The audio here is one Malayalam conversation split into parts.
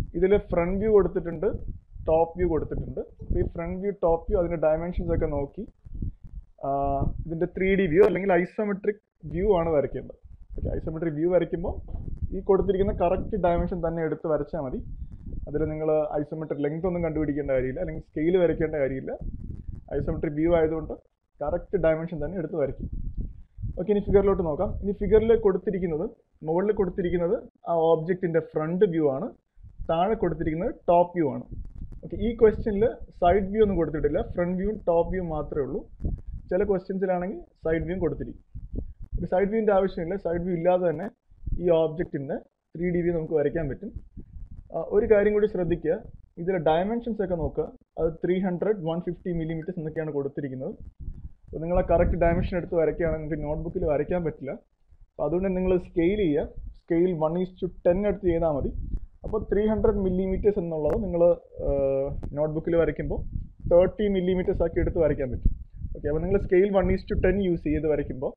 ഇതിൽ ഫ്രണ്ട് വ്യൂ കൊടുത്തിട്ടുണ്ട് ടോപ്പ് വ്യൂ കൊടുത്തിട്ടുണ്ട് അപ്പോൾ ഈ ഫ്രണ്ട് വ്യൂ ടോപ്പ് വ്യൂ അതിൻ്റെ ഡയമെൻഷൻസ് ഒക്കെ നോക്കി ആ, ഇതിൻ്റെ ത്രീ ഡി വ്യൂ അല്ലെങ്കിൽ ഐസോമെട്രിക് വ്യൂ ആണ് വരയ്ക്കേണ്ടത് ഓക്കെ ഐസോമെട്രിക് വ്യൂ വരയ്ക്കുമ്പോൾ ഈ കൊടുത്തിരിക്കുന്ന കറക്റ്റ് ഡയമെൻഷൻ തന്നെ എടുത്ത് വരച്ചാൽ മതി അതിൽ നിങ്ങൾ ഐസോമെട്രിക് ലെങ്ത് ഒന്നും കണ്ടുപിടിക്കേണ്ട കാര്യമില്ല അല്ലെങ്കിൽ സ്കെയിൽ വരയ്ക്കേണ്ട കാര്യമില്ല ഐസോമെട്രിക് വ്യൂ ആയതുകൊണ്ട് കറക്റ്റ് ഡയമെൻഷൻ തന്നെ എടുത്ത് വരയ്ക്കും ഓക്കെ ഇനി ഫിഗറിലോട്ട് നോക്കാം ഇനി ഫിഗറിൽ കൊടുത്തിരിക്കുന്നത് മുകളിൽ കൊടുത്തിരിക്കുന്നത് ആ ഓബ്ജക്റ്റിൻ്റെ ഫ്രണ്ട് വ്യൂ ആണ് താഴെ കൊടുത്തിരിക്കുന്നത് ടോപ്പ് വ്യൂ ആണ് ഓക്കെ ഈ ക്വസ്റ്റ്യനിൽ സൈഡ് വ്യൂ ഒന്നും കൊടുത്തിട്ടില്ല ഫ്രണ്ട് വ്യൂ ടോപ്പ് വ്യൂ മാത്രമേ ഉള്ളൂ ചില ക്വസ്റ്റ്യൻസിലാണെങ്കിൽ സൈഡ് വ്യൂ കൊടുത്തിരിക്കും ഒരു സൈഡ് വ്യൂവിൻ്റെ ആവശ്യമില്ല സൈഡ് വ്യൂ ഇല്ലാതെ തന്നെ ഈ ഓബ്ജക്റ്റിൻ്റെ ത്രീ ഡി വ്യൂ നമുക്ക് വരയ്ക്കാൻ പറ്റും ആ, ഒരു കാര്യം കൂടി ശ്രദ്ധിക്കുക ഇതിലെ ഡയമെൻഷൻസ് ഒക്കെ നോക്കുക അത് three hundred one fifty millimetres എന്നൊക്കെയാണ് കൊടുത്തിരിക്കുന്നത് അപ്പോൾ നിങ്ങൾ ആ കറക്റ്റ് ഡയമെൻഷൻ എടുത്ത് വരയ്ക്കുകയാണെങ്കിൽ നിങ്ങൾക്ക് നോട്ട്ബുക്കിൽ വരയ്ക്കാൻ പറ്റില്ല അപ്പോൾ അതുകൊണ്ട് നിങ്ങൾ സ്കെയിൽ ചെയ്യുക scale one is to ten എടുത്ത് ചെയ്താൽ മതി അപ്പോൾ ത്രീ ഹൺഡ്രഡ് മില്ലിമീറ്റേഴ്സ് എന്നുള്ളത് നിങ്ങൾ നോട്ട്ബുക്കിൽ വരയ്ക്കുമ്പോൾ തേർട്ടി മില്ലിമീറ്റേഴ്സ് ആക്കി എടുത്ത് വരയ്ക്കാൻ പറ്റും ഓക്കെ അപ്പോൾ നിങ്ങൾ scale one is to ten use ചെയ്ത് വരയ്ക്കുമ്പോൾ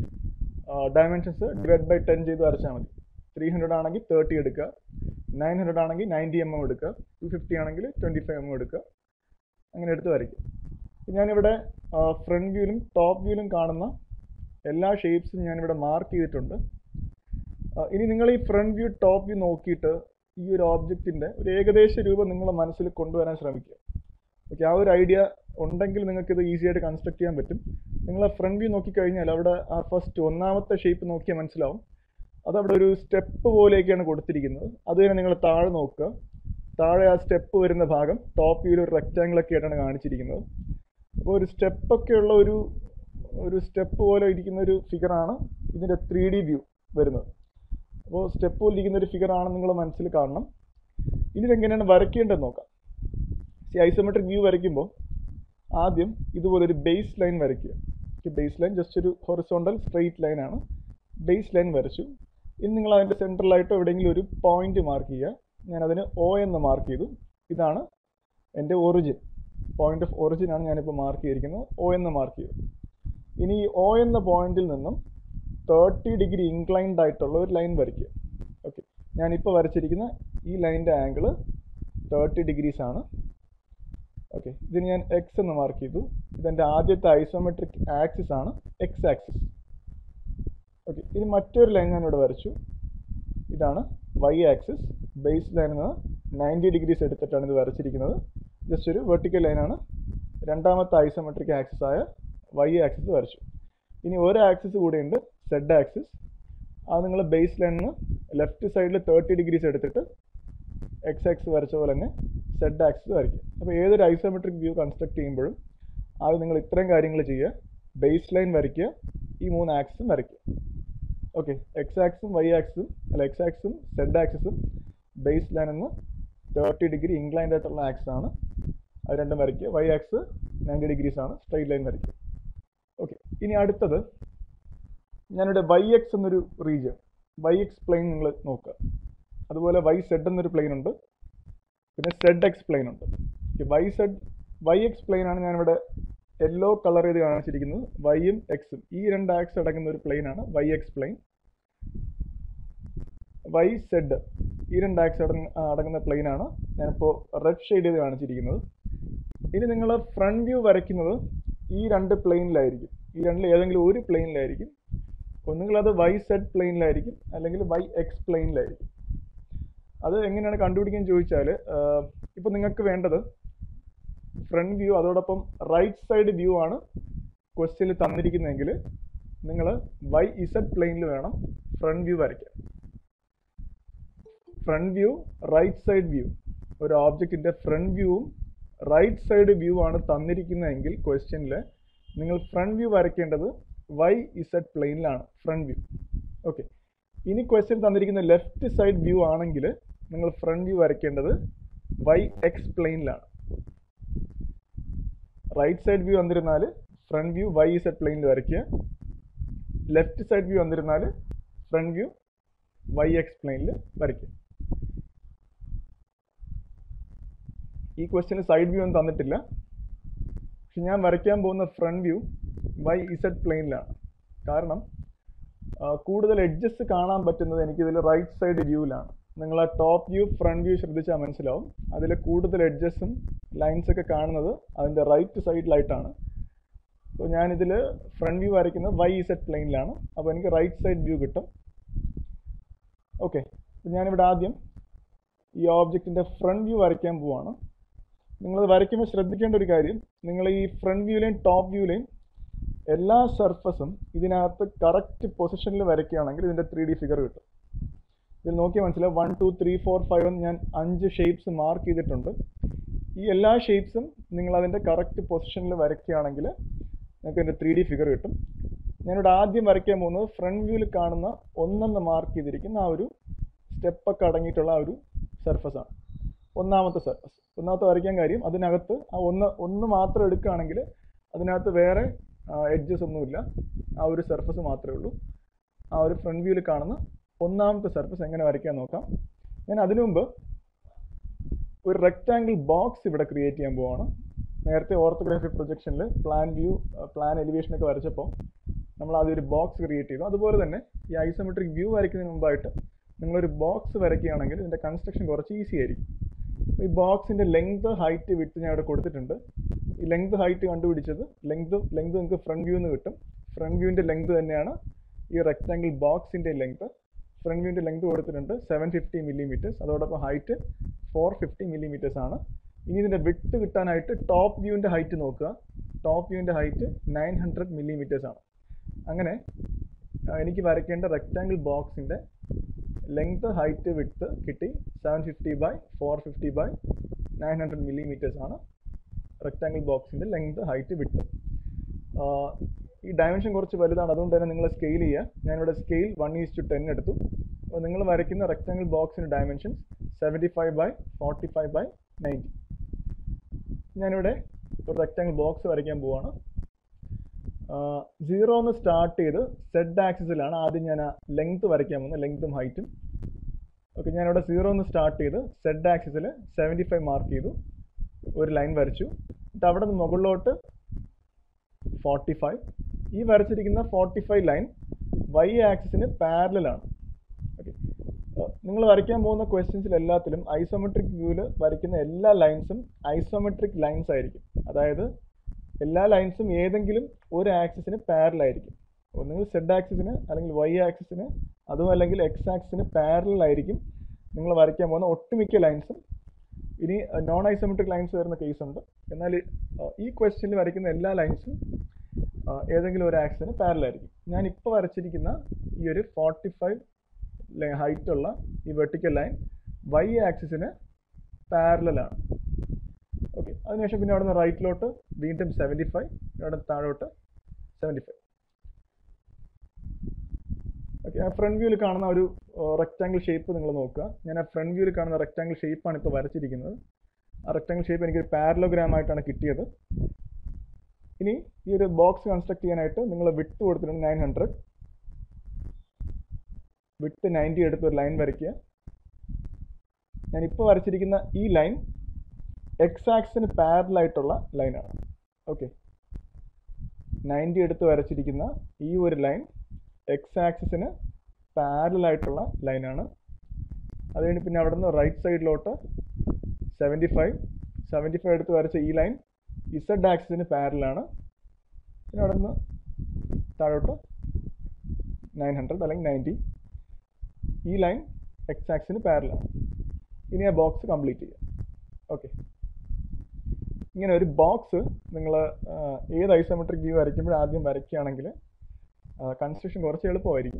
ഡയമെൻഷൻസ് ഡിവൈഡ് ബൈ ടെൻ ചെയ്ത് വരച്ചാൽ മതി ത്രീ ഹൺഡ്രഡ് ആണെങ്കിൽ തേർട്ടി എടുക്കുക നയൻ ഹൺഡ്രഡ് ആണെങ്കിൽ നയൻറ്റി എം എം എടുക്കുക ടു ഫിഫ്റ്റി ആണെങ്കിൽ ട്വൻറ്റി ഫൈവ് എം എം എടുക്കുക അങ്ങനെ എടുത്ത് വരയ്ക്കും ഇപ്പം ഞാനിവിടെ ഫ്രണ്ട് വ്യൂവിലും ടോപ്പ് വ്യൂവിലും കാണുന്ന എല്ലാ ഷേപ്സും ഞാനിവിടെ മാർക്ക് ചെയ്തിട്ടുണ്ട് ആ, ഇനി നിങ്ങൾ ഈ ഫ്രണ്ട് വ്യൂ ടോപ്പ് വ്യൂ നോക്കിയിട്ട് ഈ ഒരു ഓബ്ജക്റ്റിൻ്റെ ഒരു ഏകദേശ രൂപം നിങ്ങളുടെ മനസ്സിൽ കൊണ്ടുവരാൻ ശ്രമിക്കുക ഓക്കെ ആ ഒരു ഐഡിയ ഉണ്ടെങ്കിൽ നിങ്ങൾക്ക് ഇത് ഈസി ആയിട്ട് കൺസ്ട്രക്ട് ചെയ്യാൻ പറ്റും നിങ്ങൾ ആ ഫ്രണ്ട് വ്യൂ നോക്കിക്കഴിഞ്ഞാൽ അവിടെ ആ ഫസ്റ്റ് ഒന്നാമത്തെ ഷേപ്പ് നോക്കിയാൽ മനസ്സിലാവും അതവിടെ ഒരു സ്റ്റെപ്പ് പോലെയൊക്കെയാണ് കൊടുത്തിരിക്കുന്നത് അത് തന്നെ നിങ്ങൾ താഴെ നോക്കുക താഴെ ആ സ്റ്റെപ്പ് വരുന്ന ഭാഗം ടോപ്പ് വ്യൂവിൽ ഒരു റെക്റ്റാങ്കിൾ ഒക്കെ ആയിട്ടാണ് കാണിച്ചിരിക്കുന്നത് അപ്പോൾ ഒരു സ്റ്റെപ്പൊക്കെ ഉള്ള ഒരു ഒരു സ്റ്റെപ്പ് പോലെ ഇരിക്കുന്ന ഒരു ഫിഗറാണ് ഇതിൻ്റെ ത്രീ ഡി വ്യൂ വരുന്നത് അപ്പോൾ സ്റ്റെപ്പ് പോലെ ഇരിക്കുന്ന ഒരു ഫിഗറാണ് നിങ്ങൾ മനസ്സിൽ കാണണം ഇതിലെങ്ങനെയാണ് വരയ്ക്കേണ്ടതെന്ന് നോക്കാം ഈ ഐസോമെട്രിക് വ്യൂ വരയ്ക്കുമ്പോൾ ആദ്യം ഇതുപോലെ ഒരു ബേസ് ലൈൻ വരയ്ക്കുക ബേസ് ലൈൻ ജസ്റ്റ് ഒരു ഹൊറിസോണ്ടൽ സ്ട്രെയിറ്റ് ലൈനാണ് ബേസ് ലൈൻ വരച്ചു ഇനി നിങ്ങൾ അതിൻ്റെ സെൻട്രലായിട്ടോ എവിടെയെങ്കിലും ഒരു പോയിന്റ് മാർക്ക് ചെയ്യുക ഞാൻ അതിന് ഒ എന്ന് മാർക്ക് ചെയ്തു ഇതാണ് എൻ്റെ ഒറിജിൻ പോയിന്റ് ഓഫ് ഒറിജിൻ ആണ് ഞാനിപ്പോൾ മാർക്ക് ചെയ്തിരിക്കുന്നത് ഒ എന്ന് മാർക്ക് ചെയ്തു ഇനി ഈ ഒ എന്ന പോയിന്റിൽ നിന്നും തേർട്ടി ഡിഗ്രി ഇൻക്ലൈൻഡ് ആയിട്ടുള്ള ഒരു ലൈൻ വരയ്ക്കുക ഓക്കെ ഞാനിപ്പോൾ വരച്ചിരിക്കുന്ന ഈ ലൈനിൻ്റെ ആംഗിൾ തേർട്ടി ഡിഗ്രീസ് ആണ് ഓക്കെ ഇതിന് ഞാൻ എക്സ് എന്ന് മാർക്ക് ചെയ്തു ഇതെൻ്റെ ആദ്യത്തെ ഐസോമെട്രിക് ആക്സിസ് ആണ് എക്സ് ആക്സിസ് ഓക്കെ ഇനി മറ്റൊരു ലൈൻ ഞാൻ ഇവിടെ വരച്ചു ഇതാണ് വൈ ആക്സിസ് ബേസ് ലൈനിൽ നിന്ന് നയൻറ്റി ഡിഗ്രീസ് എടുത്തിട്ടാണ് ഇത് വരച്ചിരിക്കുന്നത് ജസ്റ്റ് ഒരു വെർട്ടിക്കൽ ലൈനാണ് രണ്ടാമത്തെ ഐസോമെട്രിക് ആക്സിസ് ആയ വൈ ആക്സിസ് വരച്ചു ഇനി ഒരു ആക്സിസ് കൂടെയുണ്ട് സെഡ് ആക്സിസ് അത് നിങ്ങൾ ബേസ് ലൈനിൽ നിന്ന് ലെഫ്റ്റ് സൈഡിൽ തേർട്ടി ഡിഗ്രീസ് എടുത്തിട്ട് എക്സ് ആക്സ് വരച്ച പോലെ തന്നെ സെഡ് ആക്സിസ് വരയ്ക്കും അപ്പോൾ ഏതൊരു ഐസോമെട്രിക് വ്യൂ കൺസ്ട്രക്ട് ചെയ്യുമ്പോഴും അത് നിങ്ങൾ ഇത്രയും കാര്യങ്ങൾ ചെയ്യുക ബേസ് ലൈൻ വരയ്ക്കുക ഈ മൂന്ന് ആക്സിസും വരയ്ക്കുക ഓക്കെ എക്സ് ആക്സും വൈ ആക്സും അല്ല എക്സ് ആക്സും സെഡ് ആക്സിസും ബേസ് ലൈൻ എന്ന് തേർട്ടി ഡിഗ്രി ഇൻക്ലൈൻഡ് ആയിട്ടുള്ള ആക്സ് ആണ് അത് രണ്ടും വരയ്ക്കുക വൈ ആക്സ് നയൻറ്റി ഡിഗ്രീസ് ആണ് സ്ട്രൈറ്റ് ലൈൻ വരയ്ക്കുക ഓക്കെ ഇനി അടുത്തത് ഞാനിവിടെ വൈ എക്സ് എന്നൊരു റീജിയൻ വൈ എക്സ് പ്ലെയിൻ നിങ്ങൾ നോക്കുക അതുപോലെ വൈ സെഡ് എന്നൊരു പ്ലെയിൻ ഉണ്ട് പിന്നെ സെഡ് എക്സ് പ്ലെയിൻ ഉണ്ട് Y Z Y X plane ആണ് ഞാനിവിടെ യെല്ലോ കളർ ചെയ്ത് കാണിച്ചിരിക്കുന്നത് വൈയും എക്സും ഈ രണ്ട് ആക്സ് അടങ്ങുന്ന ഒരു പ്ലെയിൻ ആണ് Y X plane Y Z ഈ രണ്ട് ആക്സ് അടങ്ങ അടങ്ങുന്ന പ്ലെയിൻ ആണ് ഞാനിപ്പോൾ റെഡ് ഷെയ്ഡ് ചെയ്ത് കാണിച്ചിരിക്കുന്നത് ഇനി നിങ്ങൾ ഫ്രണ്ട് വ്യൂ വരയ്ക്കുന്നത് ഈ രണ്ട് പ്ലെയിനിലായിരിക്കും ഈ രണ്ടിൽ ഏതെങ്കിലും ഒരു പ്ലെയിനിലായിരിക്കും ഒന്നുകിൽ അത് വൈ സെഡ് പ്ലെയിനിലായിരിക്കും അല്ലെങ്കിൽ വൈ എക്സ് പ്ലെയിനിലായിരിക്കും അത് എങ്ങനെയാണ് കണ്ടുപിടിക്കാൻ ചോദിച്ചാൽ ഇപ്പോൾ നിങ്ങൾക്ക് വേണ്ടത് ഫ്രണ്ട് വ്യൂ അതോടൊപ്പം റൈറ്റ് സൈഡ് വ്യൂ ആണ് ക്വസ്റ്റ്യനിൽ തന്നിരിക്കുന്നതെങ്കിൽ നിങ്ങൾ വൈ ഇസഡ് പ്ലെയിനിൽ വേണം ഫ്രണ്ട് വ്യൂ വരയ്ക്കാൻ front view right side view ഒരു ഓബ്ജക്റ്റിൻ്റെ ഫ്രണ്ട് വ്യൂവും റൈറ്റ് സൈഡ് വ്യൂ ആണ് തന്നിരിക്കുന്നതെങ്കിൽ ക്വസ്റ്റ്യനിൽ നിങ്ങൾ ഫ്രണ്ട് വ്യൂ വരയ്ക്കേണ്ടത് വൈ ഇസഡ് പ്ലെയിനിലാണ് ഫ്രണ്ട് വ്യൂ ഓക്കെ ഇനി ക്വസ്റ്റ്യൻ തന്നിരിക്കുന്ന ലെഫ്റ്റ് സൈഡ് വ്യൂ ആണെങ്കിൽ നിങ്ങൾ ഫ്രണ്ട് വ്യൂ വരയ്ക്കേണ്ടത് വൈ എക്സ് പ്ലെയിനിലാണ് റൈറ്റ് സൈഡ് വ്യൂ വന്നിരുന്നാൽ ഫ്രണ്ട് വ്യൂ വൈ സെഡ് പ്ലെയിനിൽ വരയ്ക്കുക ലെഫ്റ്റ് സൈഡ് വ്യൂ വന്നിരുന്നാൽ ഫ്രണ്ട് വ്യൂ വൈ എക്സ് പ്ലെയിനിൽ വരയ്ക്കുക ഈ ക്വസ്റ്റ്യന് സൈഡ് വ്യൂ ഒന്നും തന്നിട്ടില്ല പക്ഷെ ഞാൻ വരയ്ക്കാൻ പോകുന്ന ഫ്രണ്ട് വ്യൂ വൈ ഇസഡ് പ്ലെയിനിലാണ് കാരണം ആ, കൂടുതൽ എഡ്ജസ് കാണാൻ പറ്റുന്നത് എനിക്കിതിൽ റൈറ്റ് സൈഡ് വ്യൂവിലാണ് നിങ്ങൾ ആ ടോപ്പ് വ്യൂ ഫ്രണ്ട് വ്യൂ ശ്രദ്ധിച്ചാൽ മനസ്സിലാവും അതിൽ കൂടുതൽ എഡ്ജസും ലൈൻസ് ഒക്കെ കാണുന്നത് അതിൻ്റെ റൈറ്റ് സൈഡിലായിട്ടാണ് അപ്പോൾ ഞാനിതിൽ ഫ്രണ്ട് വ്യൂ വരയ്ക്കുന്നത് വൈ സെറ്റ് പ്ലെയിനിലാണ് അപ്പോൾ എനിക്ക് റൈറ്റ് സൈഡ് വ്യൂ കിട്ടും ഓക്കെ ഞാനിവിടെ ആദ്യം ഈ ഓബ്ജക്റ്റിൻ്റെ ഫ്രണ്ട് വ്യൂ വരയ്ക്കാൻ പോവാണ് നിങ്ങൾ വരയ്ക്കുമ്പോൾ ശ്രദ്ധിക്കേണ്ട ഒരു കാര്യം നിങ്ങൾ ഈ ഫ്രണ്ട് വ്യൂവിലെയും ടോപ്പ് വ്യൂവിലെയും എല്ലാ സർഫസും ഇതിനകത്ത് കറക്റ്റ് പൊസിഷനിൽ വരയ്ക്കുകയാണെങ്കിൽ ഇതിൻ്റെ ത്രീ ഡി ഫിഗർ കിട്ടും ഇതിൽ നോക്കിയാൽ മനസ്സിലാവും one two three four five എന്ന് ഞാൻ അഞ്ച് ഷേപ്സ് മാർക്ക് ചെയ്തിട്ടുണ്ട് ഈ എല്ലാ ഷേപ്സും നിങ്ങൾ അതിൻ്റെ കറക്റ്റ് പൊസിഷനിൽ വരയ്ക്കുകയാണെങ്കിൽ നിങ്ങൾക്ക് ഇതിൻ്റെ ത്രീ ഡി ഫിഗർ കിട്ടും ഞാനിവിടെ ആദ്യം വരയ്ക്കാൻ പോകുന്നത് ഫ്രണ്ട് വ്യൂവിൽ കാണുന്ന ഒന്നെന്ന് മാർക്ക് ചെയ്തിരിക്കുന്ന ആ ഒരു സ്റ്റെപ്പൊക്കെ അടങ്ങിയിട്ടുള്ള ആ ഒരു സർഫസ് ആണ് ഒന്നാമത്തെ സർഫസ് ഒന്നാമത്തെ വരയ്ക്കാൻ കാര്യം അതിനകത്ത് ആ ഒന്ന് ഒന്ന് മാത്രം എടുക്കുകയാണെങ്കിൽ അതിനകത്ത് വേറെ എഡ്ജസ് ഒന്നുമില്ല ആ ഒരു സർഫസ് മാത്രമേ ഉള്ളൂ ആ ഒരു ഫ്രണ്ട് വ്യൂവിൽ കാണുന്ന ഒന്നാമത്തെ സർഫസ് എങ്ങനെ വരയ്ക്കാൻ നോക്കാം ഞാൻ അതിനു മുമ്പ് ഒരു റെക്റ്റാങ്കിൾ ബോക്സ് ഇവിടെ ക്രിയേറ്റ് ചെയ്യാൻ പോവാണ് നേരത്തെ ഓർത്തോഗ്രാഫി പ്രൊജക്ഷനിൽ പ്ലാൻ വ്യൂ പ്ലാൻ എലിവേഷൻ ഒക്കെ വരച്ചപ്പോൾ നമ്മൾ ആദ്യം ഒരു ബോക്സ് ക്രിയേറ്റ് ചെയ്തു അതുപോലെ തന്നെ ഈ ഐസോമെട്രിക് വ്യൂ വരയ്ക്കുന്നതിന് മുമ്പായിട്ട് നിങ്ങളൊരു ബോക്സ് വരയ്ക്കുകയാണെങ്കിൽ ഇതിൻ്റെ കൺസ്ട്രക്ഷൻ കുറച്ച് ഈസി ആയിരിക്കും ഈ ബോക്സിൻ്റെ ലെങ്ത് ഹൈറ്റ് വിട്ട് ഞാൻ ഇവിടെ കൊടുത്തിട്ടുണ്ട് ഈ ലെങ്ത് ഹൈറ്റ് കണ്ടുപിടിച്ചത് ലെങ്ത് ലെങ്ത് നിങ്ങൾക്ക് ഫ്രണ്ട് വ്യൂ എന്ന് കിട്ടും ഫ്രണ്ട് വ്യൂവിൻ്റെ ലെങ്ത് തന്നെയാണ് ഈ റെക്റ്റാങ്കിൾ ബോക്സിൻ്റെ ലെങ്ത് ഫ്രണ്ട് വ്യൂവിൻ്റെ ലെങ്ത് കൊടുത്തിട്ടുണ്ട് സെവൻ ഫിഫ്റ്റി മില്ലിമീറ്റേഴ്സ് അതോടൊപ്പം ഹൈറ്റ് ഫോർ ഫിഫ്റ്റി മില്ലിമീറ്റേഴ്സ് ആണ് ഇനി ഇതിൻ്റെ വിട്ട് കിട്ടാനായിട്ട് ടോപ്പ് വ്യൂവിൻ്റെ ഹൈറ്റ് നോക്കുക ടോപ്പ് വ്യൂവിൻ്റെ ഹൈറ്റ് നയൻ ഹൺഡ്രഡ് മില്ലിമീറ്റേഴ്സ് ആണ് അങ്ങനെ എനിക്ക് വരയ്ക്കേണ്ട റെക്റ്റാങ്കിൾ ബോക്സിൻ്റെ ലെങ്ത് ഹൈറ്റ് വിട്ട് കിട്ടി seven fifty by four fifty by nine hundred millimetres ആണ് റെക്റ്റാങ്കിൾ ബോക്സിൻ്റെ ലെങ്ത് ഹൈറ്റ് വിട്ട് ഈ ഡയമെൻഷൻ കുറച്ച് വലുതാണ് അതുകൊണ്ട് തന്നെ നിങ്ങൾ സ്കെയിൽ ചെയ്യുക ഞാനിവിടെ scale one is to ten എടുത്തു അപ്പോൾ നിങ്ങൾ വരയ്ക്കുന്ന റെക്റ്റാങ്കിൾ ബോക്സിൻ്റെ dimensions seventy five by forty five by ninety ഞാനിവിടെ ഒരു റെക്റ്റാങ്കിൾ ബോക്സ് വരയ്ക്കാൻ പോവാണ് സീറോ എന്ന് സ്റ്റാർട്ട് ചെയ്ത് സെഡ് ആക്സിസിലാണ് ആദ്യം ഞാൻ ആ ലെങ്ത് വരയ്ക്കാൻ പോകുന്നത് ലെങ്തും ഹൈറ്റും ഓക്കെ ഞാനിവിടെ സീറോ എന്ന് സ്റ്റാർട്ട് ചെയ്ത് സെഡ് ആക്സിസിൽ സെവൻറ്റി ഫൈവ് മാർക്ക് ചെയ്തു ഒരു ലൈൻ വരച്ചു എന്നിട്ട് അവിടെ നിന്ന് മുകളിലോട്ട് ഫോർട്ടി ഫൈവ് ഈ വരച്ചിരിക്കുന്ന ഫോർട്ടി ഫൈവ് ലൈൻ വൈ ആക്സിസിന് പാരലാണ് ഓക്കെ നിങ്ങൾ വരയ്ക്കാൻ പോകുന്ന ക്വസ്റ്റ്യൻസിൽ എല്ലാത്തിലും ഐസോമെട്രിക് വ്യൂവിൽ വരയ്ക്കുന്ന എല്ലാ ലൈൻസും ഐസോമെട്രിക് ലൈൻസ് ആയിരിക്കും അതായത് എല്ലാ ലൈൻസും ഏതെങ്കിലും ഒരു ആക്സിസിന് പാരലായിരിക്കും ഒന്നുകിൽ സെഡ് ആക്സിസിന് അല്ലെങ്കിൽ വൈ ആക്സിസിന് അതും അല്ലെങ്കിൽ എക്സ് ആക്സിസിന് പാരലായിരിക്കും നിങ്ങൾ വരയ്ക്കാൻ പോകുന്ന ഒട്ടുമിക്ക ലൈൻസും ഇനി നോൺ ഐസോമെട്രിക് ലൈൻസ് വരുന്ന കേസ് ഉണ്ട് എന്നാൽ ഈ ക്വസ്റ്റ്യനിൽ വരയ്ക്കുന്ന എല്ലാ ലൈൻസും ഏതെങ്കിലും ഒരു ആക്സിന് പാരലായിരിക്കും ഞാൻ ഇപ്പോൾ വരച്ചിരിക്കുന്ന ഈ ഒരു ഫോർട്ടി ഫൈവ് ഹൈറ്റ് ഉള്ള ഈ വെർട്ടിക്കൽ ലൈൻ വൈ ആക്സിസിന് പാരലാണ് ഓക്കെ അതിനുശേഷം പിന്നെ അവിടെ നിന്ന് റൈറ്റിലോട്ട് വീണ്ടും സെവൻറ്റി ഫൈവ് അവിടെ താഴോട്ട് സെവൻറ്റി ഫൈവ് ഓക്കെ ആ ഫ്രണ്ട് വ്യൂവിൽ കാണുന്ന ഒരു റെക്റ്റാങ്കിൾ ഷേപ്പ് നിങ്ങൾ നോക്കുക ഞാൻ ആ ഫ്രണ്ട് വ്യൂവിൽ കാണുന്ന റെക്റ്റാങ്കിൾ ഷേപ്പാണ് ഇപ്പോൾ വരച്ചിരിക്കുന്നത് ആ റെക്റ്റാങ്കിൾ ഷേപ്പ് എനിക്ക് പാരലോഗ്രാം ആയിട്ടാണ് കിട്ടിയത് ഇനി ഈ ഒരു ബോക്സ് കൺസ്ട്രക്ട് ചെയ്യാനായിട്ട് നിങ്ങൾ വിട്ട് കൊടുത്തിട്ടുണ്ട് നയൻ ഹൺഡ്രഡ് വിട്ട് നയൻറ്റി എടുത്ത് ഒരു ലൈൻ വരയ്ക്കുക ഞാൻ ഇപ്പോൾ വരച്ചിരിക്കുന്ന ഈ ലൈൻ എക്സ് ആക്സിന് പാരലായിട്ടുള്ള ലൈനാണ് ഓക്കെ നയൻറ്റി എടുത്ത് വരച്ചിരിക്കുന്ന ഈ ഒരു ലൈൻ എക്സ് ആക്സിസിന് പാരലായിട്ടുള്ള ലൈനാണ് അത് കഴിഞ്ഞ് പിന്നെ അവിടെ നിന്ന് റൈറ്റ് സൈഡിലോട്ട് സെവൻറ്റി ഫൈവ് സെവൻറ്റി ഫൈവ് എടുത്ത് വരച്ച ഈ ലൈൻ ഇസഡ് ആക്സിസിന് പാരലാണ് പിന്നെ അവിടെ നിന്ന് താഴോട്ട് നയൻ ഹൺഡ്രഡ് അല്ലെങ്കിൽ നയൻറ്റി ഈ ലൈൻ എക്സ് ആക്സിന് പാരലാണ് ഇനി ആ ബോക്സ് കംപ്ലീറ്റ് ചെയ്യുക ഓക്കെ ഇങ്ങനെ ഒരു ബോക്സ് നിങ്ങൾ ഏത് ഐസോമെട്രിക് വ്യൂ വരയ്ക്കുമ്പോൾ ആദ്യം വരയ്ക്കുകയാണെങ്കിൽ കൺസ്ട്രക്ഷൻ കുറച്ച് എളുപ്പമായിരിക്കും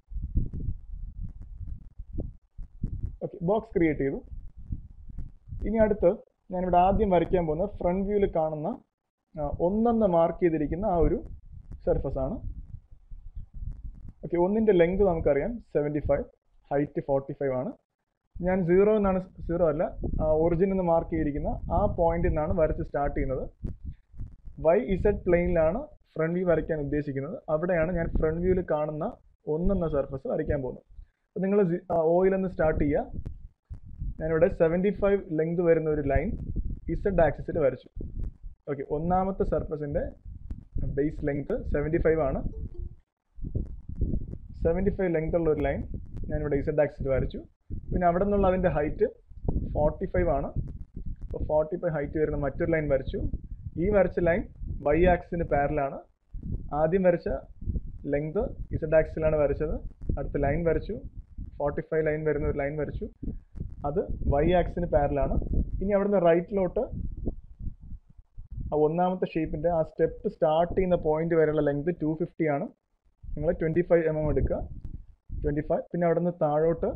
ഓക്കെ ബോക്സ് ക്രിയേറ്റ് ചെയ്തു ഇനി അടുത്ത് ഞാനിവിടെ ആദ്യം വരയ്ക്കാൻ പോകുന്ന ഫ്രണ്ട് വ്യൂവിൽ കാണുന്ന ഒന്നെന്ന് മാർക്ക് ചെയ്തിരിക്കുന്ന ആ ഒരു സർഫസ് ആണ് ഓക്കെ ഒന്നിൻ്റെ ലെങ്ത് നമുക്കറിയാം seventy five height forty five ആണ് ഞാൻ സീറോ എന്നാണ് സീറോ അല്ല ഒറിജിൻ എന്ന് മാർക്ക് ചെയ്തിരിക്കുന്ന ആ പോയിന്റിൽ നിന്നാണ് വരച്ച് സ്റ്റാർട്ട് ചെയ്യുന്നത് വൈ ഇസഡ് പ്ലെയിനിലാണ് ഫ്രണ്ട് വ്യൂ വരയ്ക്കാൻ ഉദ്ദേശിക്കുന്നത് അവിടെയാണ് ഞാൻ ഫ്രണ്ട് വ്യൂവിൽ കാണുന്ന ഒന്നെന്ന സർഫസ് വരയ്ക്കാൻ പോകുന്നത് അപ്പോൾ നിങ്ങൾ ഓയിൽ എന്ന് സ്റ്റാർട്ട് ചെയ്യുക ഞാനിവിടെ സെവൻറ്റി ഫൈവ് ലെങ്ത് വരുന്ന ഒരു ലൈൻ ഇസഡ് ആക്സിസിൽ വരച്ചു ഓക്കെ ഒന്നാമത്തെ സർഫസിൻ്റെ ബേസ് ലെങ്ത് സെവൻറ്റി ഫൈവ് ആണ് സെവൻറ്റി ഫൈവ് ലെങ്ത് ഉള്ള ഒരു ലൈൻ ഞാനിവിടെ ഇസഡ് ആക്സിൽ വരച്ചു പിന്നെ അവിടെ നിന്നുള്ള അതിൻ്റെ ഹൈറ്റ് ഫോർട്ടി ഫൈവ് ആണ് അപ്പോൾ ഫോർട്ടി ഫൈവ് ഹൈറ്റ് വരുന്ന മറ്റൊരു ലൈൻ വരച്ചു ഈ വരച്ച ലൈൻ വൈ ആക്സിന് പാരലാണ് ആദ്യം വരച്ച ലെങ്ത് ഇസഡ് ആക്സിലാണ് വരച്ചത് അടുത്ത ലൈൻ വരച്ചു ഫോർട്ടി ഫൈവ് ലൈൻ വരുന്ന ഒരു ലൈൻ വരച്ചു അത് വൈ ആക്സിന് പാരലാണ് ഇനി അവിടുന്ന് റൈറ്റിലോട്ട് ആ ഒന്നാമത്തെ ഷേപ്പിൻ്റെ ആ സ്റ്റെപ്പ് സ്റ്റാർട്ട് ചെയ്യുന്ന പോയിന്റ് വരെയുള്ള ലെങ്ത് ടു ഫിഫ്റ്റി ആണ് നിങ്ങൾ ട്വൻറ്റി ഫൈവ് എം എം എടുക്കുക ട്വൻറ്റി ഫൈവ് പിന്നെ അവിടെ നിന്ന് താഴോട്ട്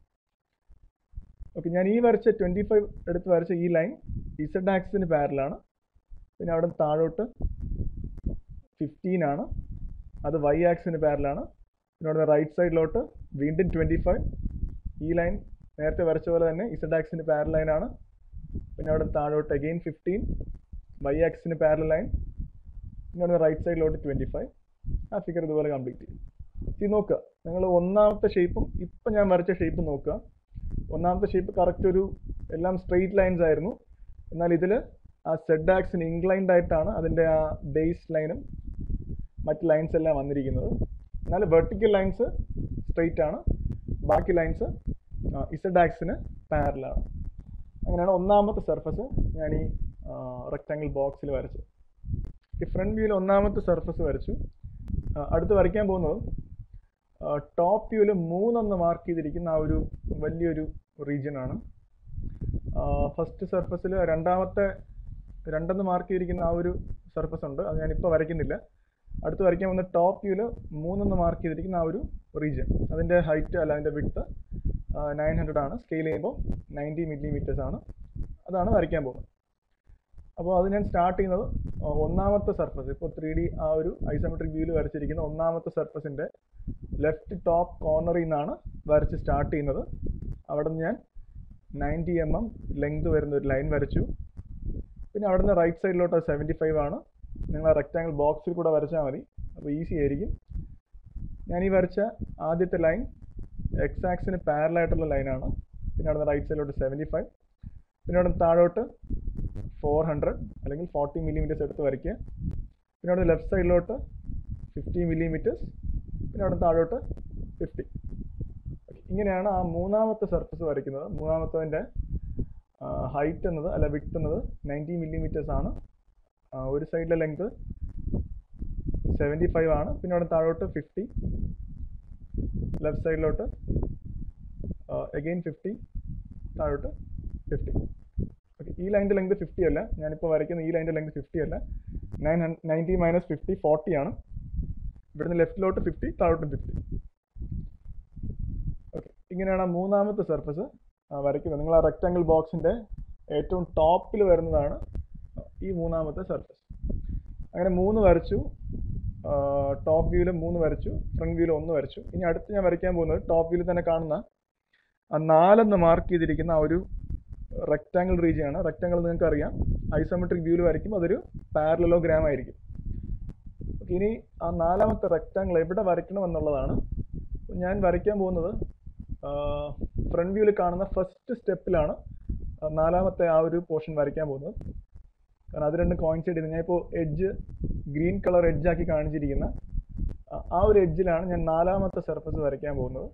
ഓക്കെ ഞാൻ ഈ വരച്ച ട്വൻറ്റി ഫൈവ് എടുത്ത് വരച്ച ഈ ലൈൻ ഇസഡ് ആക്സിന് പാരലാണ് പിന്നെ അവിടെ നിന്ന് താഴോട്ട് ഫിഫ്റ്റീൻ ആണ് അത് വൈ ആക്സിന് പാരലാണ് പിന്നെ അവിടെ നിന്ന് റൈറ്റ് സൈഡിലോട്ട് വീണ്ടും ട്വൻറ്റി ഫൈവ് ഈ ലൈൻ നേരത്തെ വരച്ച പോലെ തന്നെ ഇസഡ് ആക്സിന് പാരൽ ലൈനാണ് പിന്നെ അവിടെ നിന്ന് താഴോട്ട് അഗെയിൻ ഫിഫ്റ്റീൻ വൈ ആക്സിന് പാരൽ ലൈൻ പിന്നെ അവിടെ റൈറ്റ് സൈഡിലോട്ട് ട്വൻറ്റി ഫൈവ് ആ ഫിഗർ ഇതുപോലെ കംപ്ലീറ്റ് ചെയ്യും ഇത് നോക്കുക നിങ്ങൾ ഒന്നാമത്തെ ഷേപ്പും ഇപ്പം ഞാൻ വരച്ച ഷേപ്പും നോക്കുക ഒന്നാമത്തെ ഷേപ്പ് കറക്റ്റ് ഒരു എല്ലാം സ്ട്രെയിറ്റ് ലൈൻസ് ആയിരുന്നു എന്നാൽ ഇതിൽ ആ സെഡ് ആക്സിന് ഇൻക്ലൈൻഡ് ആയിട്ടാണ് അതിൻ്റെ ആ ബേസ് ലൈനും മറ്റ് ലൈൻസ് എല്ലാം വന്നിരിക്കുന്നത് എന്നാൽ വെർട്ടിക്കൽ ലൈൻസ് സ്ട്രെയിറ്റ് ആണ് ബാക്കി ലൈൻസ് ഇസഡ് ആക്സിന് പാരലാണ് അങ്ങനെയാണ് ഒന്നാമത്തെ സർഫസ് ഞാൻ ഈ റെക്റ്റാങ്കിൾ ബോക്സിൽ വരച്ചത് ഫ്രണ്ട് വ്യൂവിൽ ഒന്നാമത്തെ സർഫസ് വരച്ചു ആ, അടുത്ത് വരയ്ക്കാൻ പോകുന്നത് ടോപ്പ് വ്യൂവിൽ മൂന്നെന്ന് മാർക്ക് ചെയ്തിരിക്കുന്ന ആ ഒരു വലിയൊരു റീജിയൻ ആണ് ഫസ്റ്റ് സർഫസിൽ രണ്ടാമത്തെ രണ്ടെന്ന് മാർക്ക് ചെയ്തിരിക്കുന്ന ആ ഒരു സർഫസ് ഉണ്ട് അത് ഞാനിപ്പോൾ വരയ്ക്കുന്നില്ല അടുത്ത് വരയ്ക്കാൻ പോകുന്ന ടോപ്പ് വ്യൂവിൽ മൂന്നെന്ന് മാർക്ക് ചെയ്തിരിക്കുന്ന ആ ഒരു റീജിയൻ അതിൻ്റെ ഹൈറ്റ് അല്ല അതിൻ്റെ വിഡ്ത്ത് നയൻ ഹൺഡ്രഡ് ആണ് സ്കെയിൽ ചെയ്യുമ്പോൾ നയൻറ്റി മില്ലിമീറ്റേഴ്സ് ആണ് അതാണ് വരയ്ക്കാൻ പോകുന്നത് അപ്പോൾ അത് ഞാൻ സ്റ്റാർട്ട് ചെയ്യുന്നത് ആ, ഒന്നാമത്തെ സർഫസ് ഇപ്പോൾ ത്രീ ഡി ആ ഒരു ഐസോമെട്രിക് വ്യൂവിൽ വരച്ചിരിക്കുന്ന ഒന്നാമത്തെ സർഫസിൻ്റെ ലെഫ്റ്റ് ടോപ്പ് കോർണറിൽ നിന്നാണ് വരച്ച് സ്റ്റാർട്ട് ചെയ്യുന്നത് അവിടെ നിന്ന് ഞാൻ നയൻറ്റി എം എം ലെങ്ത് വരുന്ന ഒരു ലൈൻ വരച്ചു പിന്നെ അവിടെ നിന്ന് റൈറ്റ് സൈഡിലോട്ട് സെവൻറ്റി ഫൈവ് ആണ് നിങ്ങൾ ആ റെക്റ്റാങ്കിൾ ബോക്സിൽ കൂടെ വരച്ചാൽ മതി അപ്പോൾ ഈസി ആയിരിക്കും ഞാൻ ഈ വരച്ച ആദ്യത്തെ ലൈൻ എക്സ് ആക്സിന് പാരലായിട്ടുള്ള ലൈനാണ് പിന്നെ അവിടെ നിന്ന് റൈറ്റ് സൈഡിലോട്ട് സെവൻറ്റി ഫൈവ് പിന്നെ അവിടെ നിന്ന് താഴോട്ട് ഫോർ ഹൺഡ്രഡ് അല്ലെങ്കിൽ ഫോർട്ടി മില്ലിമീറ്റേഴ്സ് എടുത്ത് വരയ്ക്കുക പിന്നെ അവിടെ ലെഫ്റ്റ് സൈഡിലോട്ട് ഫിഫ്റ്റി മില്ലിമീറ്റേഴ്സ് പിന്നെ അവിടെ താഴോട്ട് ഫിഫ്റ്റി ഇങ്ങനെയാണ് ആ മൂന്നാമത്തെ സർഫസ് വരയ്ക്കുന്നത് മൂന്നാമത്തതിൻ്റെ ഹൈറ്റ് എന്നത് അല്ല വിട്ട് എന്നത് നയൻറ്റി മില്ലിമീറ്റേഴ്സ് ആണ് ആ, ഒരു സൈഡിലെ ലെങ്ത് സെവൻറ്റി ഫൈവ് ആണ് പിന്നെ അവിടെ താഴോട്ട് ഫിഫ്റ്റി ലെഫ്റ്റ് സൈഡിലോട്ട് അഗെയിൻ ഫിഫ്റ്റി താഴോട്ട് ഫിഫ്റ്റി ഓക്കെ ഈ ലൈൻ്റെ ലെങ്ത് ഫിഫ്റ്റി അല്ല ഞാനിപ്പോൾ വരയ്ക്കുന്ന ഈ ലൈൻ്റെ ലെങ്ത് ഫിഫ്റ്റി അല്ല nine ninety minus fifty forty ആണ് ഇവിടുന്ന് ലെഫ്റ്റിലോട്ട് ഫിഫ്റ്റി താഴോട്ട് ഫിഫ്റ്റി ഓക്കെ ഇങ്ങനെയാണ് ആ മൂന്നാമത്തെ സർഫസ് വരയ്ക്കുന്നത് നിങ്ങൾ ആ റെക്റ്റാങ്കിൾ ബോക്സിൻ്റെ ഏറ്റവും ടോപ്പിൽ വരുന്നതാണ് ഈ മൂന്നാമത്തെ സർഫസ് അങ്ങനെ മൂന്ന് വരച്ചു ടോപ്പ് വ്യൂവിൽ മൂന്ന് വരച്ചു ഫ്രണ്ട് വ്യൂവിൽ ഒന്ന് വരച്ചു ഇനി അടുത്ത് ഞാൻ വരയ്ക്കാൻ പോകുന്നത് ടോപ്പ് വ്യൂവിൽ തന്നെ കാണുന്ന ആ നാലെന്ന് മാർക്ക് ചെയ്തിരിക്കുന്ന ആ ഒരു റെക്റ്റാങ്കിൾ റീജിയൻ ആണ് റെക്റ്റാങ്കിൾ നിങ്ങൾക്ക് അറിയാം ഐസോമെട്രിക് വ്യൂവിൽ വരയ്ക്കുമ്പോൾ അതൊരു പാരലലോഗ്രാം ആയിരിക്കും Okay, ഇനി ആ നാലാമത്തെ റെക്റ്റാങ്കിൾ എവിടെ വരയ്ക്കണം എന്നുള്ളതാണ് അപ്പോൾ ഞാൻ വരയ്ക്കാൻ പോകുന്നത് ഫ്രണ്ട് വ്യൂവിൽ കാണുന്ന ഫസ്റ്റ് സ്റ്റെപ്പിലാണ് നാലാമത്തെ ആ ഒരു പോർഷൻ വരയ്ക്കാൻ പോകുന്നത് കാരണം അത് രണ്ടും കോയിൻസൈഡ് ചെയ്ത് ഞാൻ ഇപ്പോൾ എഡ്ജ് ഗ്രീൻ കളർ എഡ്ജ് ആക്കി കാണിച്ചിരിക്കുന്ന ആ- ആ ഒരു എഡ്ജിലാണ് ഞാൻ നാലാമത്തെ സർഫസ് വരയ്ക്കാൻ പോകുന്നത്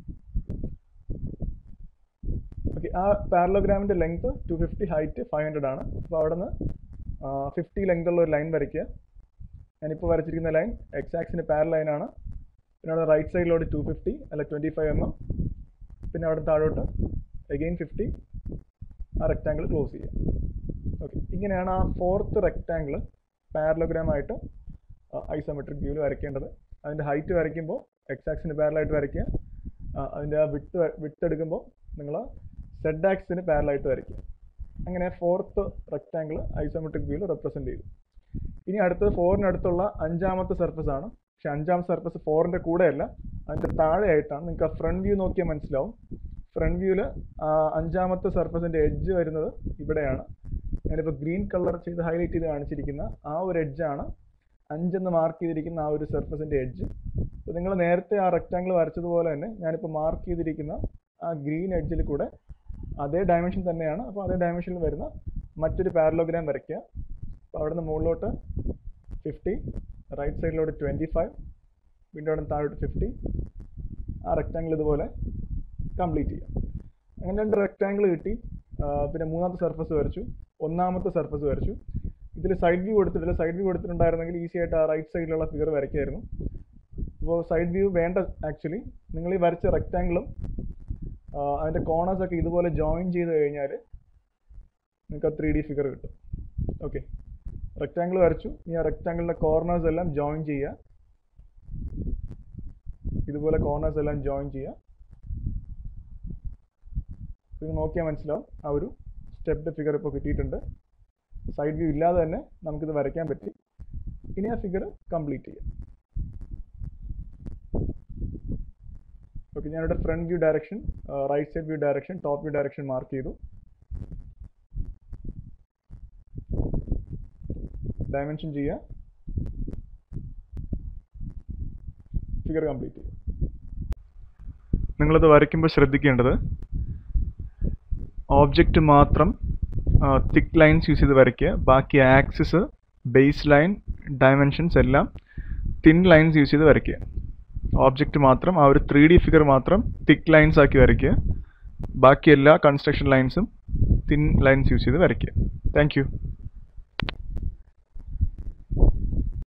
ഓക്കെ ആ പാരലോഗ്രാമിൻ്റെ length two fifty height five hundred ആണ് അപ്പോൾ അവിടെ നിന്ന് ഫിഫ്റ്റി ലെങ്ത് ഉള്ള ഒരു ലൈൻ വരയ്ക്കുക ഞാനിപ്പോൾ വരച്ചിരിക്കുന്ന ലൈൻ എക്സ് ആക്സിന് പാരൽ ലൈനാണ് പിന്നെ അവിടെ റൈറ്റ് സൈഡിലോട്ട് ടു ഫിഫ്റ്റി അല്ല ട്വൻറ്റി ഫൈവ് എം എം പിന്നെ അവിടെ താഴോട്ട് എഗെയിൻ ഫിഫ്റ്റി ആ റെക്റ്റാങ്കിൾ ക്ലോസ് ചെയ്യുക ഓക്കെ ഇങ്ങനെയാണ് ആ ഫോർത്ത് റെക്റ്റാങ്കിൾ പാരലോഗ്രാം ആയിട്ട് ഐസോമെട്രിക് വ്യൂവിൽ വരയ്ക്കേണ്ടത് അതിൻ്റെ ഹൈറ്റ് വരയ്ക്കുമ്പോൾ എക്സ് ആക്സിന് പാരലായിട്ട് വരയ്ക്കുക ആ, അതിൻ്റെ ആ വിട്ട് വിട്ട് എടുക്കുമ്പോൾ നിങ്ങൾ സെഡ് ആക്സിന് പാരലായിട്ട് വരയ്ക്കുക അങ്ങനെ ഫോർത്ത് റെക്റ്റാങ്കിൾ ഐസോമെട്രിക് വ്യൂവിൽ റെപ്രസെൻറ്റ് ചെയ്തു ഇനി അടുത്തത് ഫോറിനടുത്തുള്ള അഞ്ചാമത്തെ സർഫസ് ആണ് പക്ഷെ അഞ്ചാമത്തെ സർഫസ് ഫോറിൻ്റെ കൂടെയല്ല അതിൻ്റെ താഴെയായിട്ടാണ് നിങ്ങൾക്ക് ആ ഫ്രണ്ട് വ്യൂ നോക്കിയാൽ മനസ്സിലാവും ഫ്രണ്ട് വ്യൂവിൽ അഞ്ചാമത്തെ സർഫസിൻ്റെ എഡ്ജ് വരുന്നത് ഇവിടെയാണ് ഞാനിപ്പോൾ ഗ്രീൻ കളർ ചെയ്ത് ഹൈലൈറ്റ് ചെയ്ത് കാണിച്ചിരിക്കുന്ന ആ ഒരു എഡ്ജാണ് അഞ്ചെന്ന് മാർക്ക് ചെയ്തിരിക്കുന്ന ആ ഒരു സർഫസിൻ്റെ എഡ്ജ് അപ്പോൾ നിങ്ങൾ നേരത്തെ ആ റെക്റ്റാങ്കിൾ വരച്ചതുപോലെ തന്നെ ഞാനിപ്പോൾ മാർക്ക് ചെയ്തിരിക്കുന്ന ആ ഗ്രീൻ എഡ്ജിൽ കൂടെ അതേ ഡയമെൻഷൻ തന്നെയാണ് അപ്പോൾ അതേ ഡയമെൻഷനിൽ വരുന്ന മറ്റൊരു പാരലോഗ്രാം വരയ്ക്കുക അപ്പോൾ അവിടെ നിന്ന് മുകളിലോട്ട് ഫിഫ്റ്റി റൈറ്റ് സൈഡിലോട്ട് ട്വൻറ്റി ഫൈവ് വീണ്ടും അവിടെ നിന്ന് താഴോട്ട് ഫിഫ്റ്റി ആ റെക്റ്റാങ്കിൾ ഇതുപോലെ കംപ്ലീറ്റ് ചെയ്യാം അങ്ങനെ രണ്ട് റെക്റ്റാങ്കിൾ കിട്ടി ആ, പിന്നെ മൂന്നാമത്തെ സർഫസ് വരച്ചു ഒന്നാമത്തെ സർഫസ് വരച്ചു ഇതിൽ സൈഡ് വ്യൂ കൊടുത്തിട്ടില്ല സൈഡ് വ്യൂ കൊടുത്തിട്ടുണ്ടായിരുന്നെങ്കിൽ ഈസി ആയിട്ട് ആ റൈറ്റ് സൈഡിലുള്ള ഫിഗർ വരയ്ക്കായിരുന്നു അപ്പോൾ സൈഡ് വ്യൂ വേണ്ട ആക്ച്വലി നിങ്ങൾ ഈ വരച്ച റെക്റ്റാങ്കിളും അതിൻ്റെ കോർണേഴ്സ് ഒക്കെ ഇതുപോലെ ജോയിൻ ചെയ്ത് കഴിഞ്ഞാൽ നിങ്ങൾക്ക് ആ ത്രീ ഡി ഫിഗർ കിട്ടും ഓക്കെ റെക്റ്റാങ്കിൾ വരച്ചു ഇനി ആ റെക്റ്റാങ്കിളിൻ്റെ കോർണേഴ്സ് എല്ലാം ജോയിൻ ചെയ്യുക ഇതുപോലെ കോർണേഴ്സ് എല്ലാം ജോയിൻ ചെയ്യുക ഇത് നോക്കിയാൽ മനസ്സിലാവും ആ ഒരു സ്റ്റെപ്ഡ് ഫിഗർ ഇപ്പോൾ കിട്ടിയിട്ടുണ്ട് സൈഡ് വ്യൂ ഇല്ലാതെ തന്നെ നമുക്കിത് വരയ്ക്കാൻ പറ്റി ഇനി ആ ഫിഗർ കംപ്ലീറ്റ് ചെയ്യാം ഓക്കെ ഞാനിവിടെ front view direction right side view direction top view direction mark ചെയ്തു ഡയമെൻഷൻ ചെയ്യുക ഫിഗർ കംപ്ലീറ്റ് ചെയ്യുക നിങ്ങളത് വരയ്ക്കുമ്പോൾ ശ്രദ്ധിക്കേണ്ടത് ഓബ്ജക്റ്റ് മാത്രം തിക്ക് ലൈൻസ് യൂസ് ചെയ്ത് വരയ്ക്കുക ബാക്കി ആക്സിസ് ബേസ് ലൈൻ ഡയമെൻഷൻസ് എല്ലാം തിൻ ലൈൻസ് യൂസ് ചെയ്ത് വരയ്ക്കുക ഓബ്ജക്റ്റ് മാത്രം ആ ഒരു ത്രീ ഡി ഫിഗർ മാത്രം തിക്ക് ലൈൻസ് ആക്കി വരയ്ക്കുക ബാക്കി എല്ലാ കൺസ്ട്രക്ഷൻ ലൈൻസും തിൻ ലൈൻസ് യൂസ് ചെയ്ത് വരയ്ക്കുക താങ്ക് യു